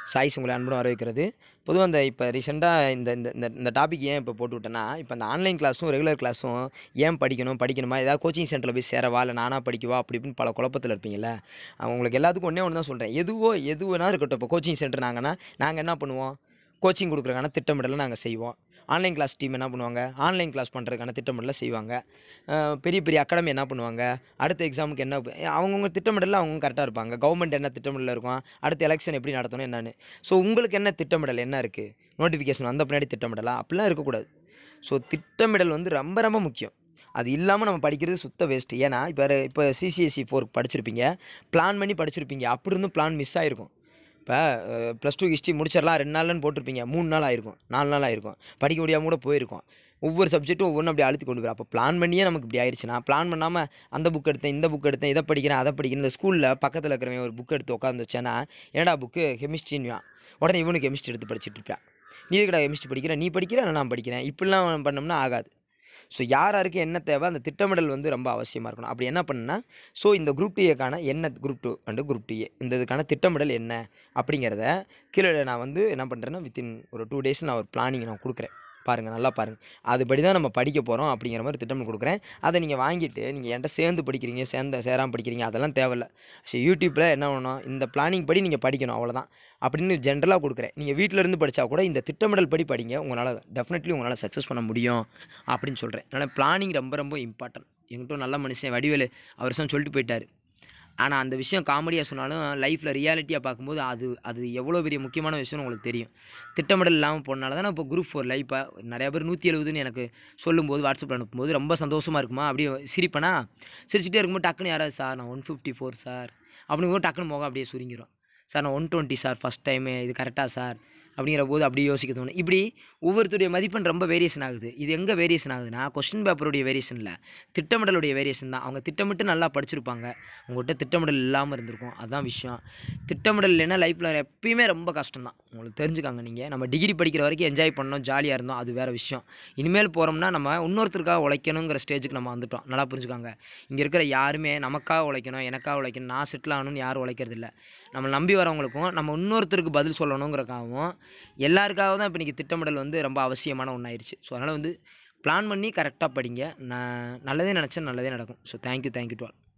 choice உங்களை அன்புடன் வரவேற்கிறது பொதுவாக இந்த இப்போ ரீசெண்டாக இந்த இந்த இந்த இந்த டாபிக் ஏன் இப்போ போட்டு விட்டேன்னா இப்போ இந்த ஆன்லைன் கிளாஸும் ரெகுலர் கிளாஸும் ஏன் படிக்கணும் படிக்கணுமா ஏதாவது கோச்சிங் சென்டரில் போய் சேரவா இல்லை நானாக படிக்கவா அப்படி இப்படின்னு பல குழப்பத்தில் இருப்பீங்கல்ல அவங்களுக்கு எல்லாத்துக்கும் ஒன்றே ஒன்று தான் சொல்கிறேன் எதுவோ எது வேணா இருக்கட்டும் இப்போ கோச்சிங் சென்டர் நாங்கன்னா நாங்கள் என்ன பண்ணுவோம் கோச்சிங் கொடுக்குறக்கான திட்டமிடலை நாங்கள் செய்வோம் ஆன்லைன் கிளாஸ் டீம் என்ன பண்ணுவாங்க ஆன்லைன் கிளாஸ் பண்ணுறதுக்கான திட்டமிடலை செய்வாங்க அஹ் பெரிய பெரிய அகாடமி என்ன பண்ணுவாங்க அடுத்த எக்ஸாமுக்கு என்ன அவங்கவுங்க திட்டமிடலில் அவங்க கரெக்டாக இருப்பாங்க கவர்மெண்ட் என்ன திட்டமிடல் இருக்கும் அடுத்த எலெக்ஷன் எப்படி நடத்தணும் என்னன்னு ஸோ உங்களுக்கு என்ன திட்டமிடல் என்ன இருக்குது நோட்டிஃபிகேஷன் வந்த பின்னாடி திட்டமிடலா அப்படிலாம் இருக்கக்கூடாது ஸோ திட்டமிடல் வந்து ரொம்ப ரொம்ப முக்கியம் அது இல்லாமல் நம்ம படிக்கிறது சுத்த வேஸ்ட்டு ஏன்னா இப்போ இப்போ சிசிஎஸ்சி ஃபோர் படிச்சிருப்பீங்க பிளான் பண்ணி படிச்சிருப்பீங்க அப்படி இருந்தும் பிளான் மிஸ் ஆகிருக்கும் இப்போ ப்ளஸ் டூ ஹிஸ்ட்ரி முடிச்சிடலாம் ரெண்டு நாள்னு போட்டிருப்பீங்க மூணு நாள் ஆயிருக்கும் நாலு நாள் ஆயிருக்கும் படிக்க முடியாமல் கூட போயிருக்கும் ஒவ்வொரு சப்ஜெக்ட்டும் ஒவ்வொன்றும் அப்படி அழுத்தி கொண்டு போயிடும் அப்போ பிளான் பண்ணியே நமக்கு இப்படி ஆயிடுச்சுன்னா பிளான் பண்ணாமல் அந்த புக் எடுத்தேன் இந்த புக் எடுத்தேன் இதை படிக்கிறேன் அதை படிக்கிறேன் இந்த ஸ்கூலில் பக்கத்தில் இருக்கிறவன் ஒரு புக் எடுத்து உட்காந்து வச்சேன்னா என்னடா புக்கு கெமிஸ்ட்ரின்வான் உடனே இவனுக்கு கெமிஸ்ட்ரி எடுத்து படிச்சுட்டு இருப்பான் நீ எதுக்குடா கெமிஸ்ட்ரி படிக்கிற நீ படிக்கிற இல்லை நான் படிக்கிறேன் இப்படிலாம் பண்ணோம்னா ஆகாது ஸோ யார் யாருக்கு என்ன தேவை அந்த திட்டமிடல் வந்து ரொம்ப அவசியமாக இருக்கணும் அப்படி என்ன பண்ணுன்னா ஸோ இந்த குரூப் டூஏக்கான என்ன group two and group two A இந்த இதுக்கான திட்டமிடல் என்ன அப்படிங்கிறத கீழே நான் வந்து என்ன பண்ணுறேன்னா வித்தின் ஒரு டூ டேஸ் நான் ஒரு பிளானிங் நான் கொடுக்குறேன் பாருங்கள் நல்லா பாருங்கள் அதுபடி தான் நம்ம படிக்க போகிறோம் அப்படிங்கிற மாதிரி திட்டம் கொடுக்குறேன் அதை நீங்கள் வாங்கிட்டு நீங்கள் என்கிட்ட சேர்ந்து படிக்கிறீங்க சேர்ந்த சேராமல் படிக்கிறீங்க அதெல்லாம் தேவையில்ல ஸோ யூடியூப்பில் என்ன பண்ணணும் இந்த பிளானிங் படி நீங்கள் படிக்கணும் அவ்வளோதான் அப்படின்னு ஜென்ரலாக கொடுக்குறேன் நீங்கள் வீட்டில் இருந்து படித்தா கூட இந்த திட்டமிடல் படி படிங்க உங்களால் டெஃபினெட்லி உங்களால் சக்ஸஸ் பண்ண முடியும் அப்படின்னு சொல்கிறேன் அதனால் பிளானிங் ரொம்ப ரொம்ப இம்பார்ட்டன்ட் எங்கிட்ட நல்ல மனுஷன் வடிவேலு அவர் சொன்ன சொல்லிட்டு போயிட்டார் ஆனால் அந்த விஷயம் காமெடியாக சொன்னாலும் லைஃப்பில் ரியாலிட்டியாக பார்க்கும்போது அது அது எவ்வளோ பெரிய முக்கியமான விஷயம்னு உங்களுக்கு தெரியும் திட்டமிடல் இல்லாமல் போனால தான் இப்போ குரூப் ஃபோரில் இப்போ நிறைய பேர் நூற்றி எழுபதுன்னு எனக்கு சொல்லும்போது வாட்ஸ்அப்பில் அனுப்பும்போது ரொம்ப சந்தோஷமாக இருக்குமா அப்படியே சிரிப்பேனா சிரிச்சிட்டே இருக்கும்போது டக்குன்னு யாராவது சார் நான் ஒன் ஃபிஃப்டி ஃபோர் சார் அப்படிங்கும்போது டக்குன்னு முகம் அப்படியே சுருங்கிரும் சார் நான் one twenty sir first time இது கரெக்டாக சார் அப்படிங்கிற போது அப்படி யோசிக்க தோணும் இப்படி ஒவ்வொருத்தருடைய மதிப்பெண் ரொம்ப வேரியேஷன் ஆகுது இது எங்கே வேரியேஷன் ஆகுதுன்னா கொஸ்டின் பேப்பருடைய வேரியேஷன் இல்லை திட்டமிடலுடைய வேரியேஷன் தான் அவங்க திட்டமிட்டு நல்லா படிச்சிருப்பாங்க உங்கள்கிட்ட திட்டமிடல் இல்லாமல் இருந்திருக்கும் அதுதான் விஷயம் திட்டமிடல் இல்லைன்னா லைஃப்பில் எப்பயுமே ரொம்ப கஷ்டம் தான் உங்களுக்கு தெரிஞ்சுக்காங்க நீங்கள் நம்ம டிகிரி படிக்கிற வரைக்கும் என்ஜாய் பண்ணோம் ஜாலியாக இருந்தோம் அது வேறு விஷயம் இனிமேல் போகிறோம்னா நம்ம இன்னொருத்தருக்காக உழைக்கணுங்கிற ஸ்டேஜுக்கு நம்ம வந்துட்டோம் நல்லா புரிஞ்சுக்காங்க இங்கே இருக்கிற யாருமே நமக்காக உழைக்கணும் எனக்காக உழைக்கணும் நான் செட்டில் ஆகணும்னு யாரும் உழைக்கிறது இல்லை நம்ம நம்பி வரவங்களுக்கும் நம்ம இன்னொருத்தருக்கு பதில் சொல்லணுங்கிறக்காகவும் எல்லாருக்காக தான் இப்போ இன்றைக்கி திட்டமிடல் வந்து ரொம்ப அவசியமான ஒன்றாயிருச்சு ஸோ அதனால் வந்து பிளான் பண்ணி கரெக்டாக படிங்க நான் நல்லதே நினச்சா நல்லதே நடக்கும் so thank you thank you to all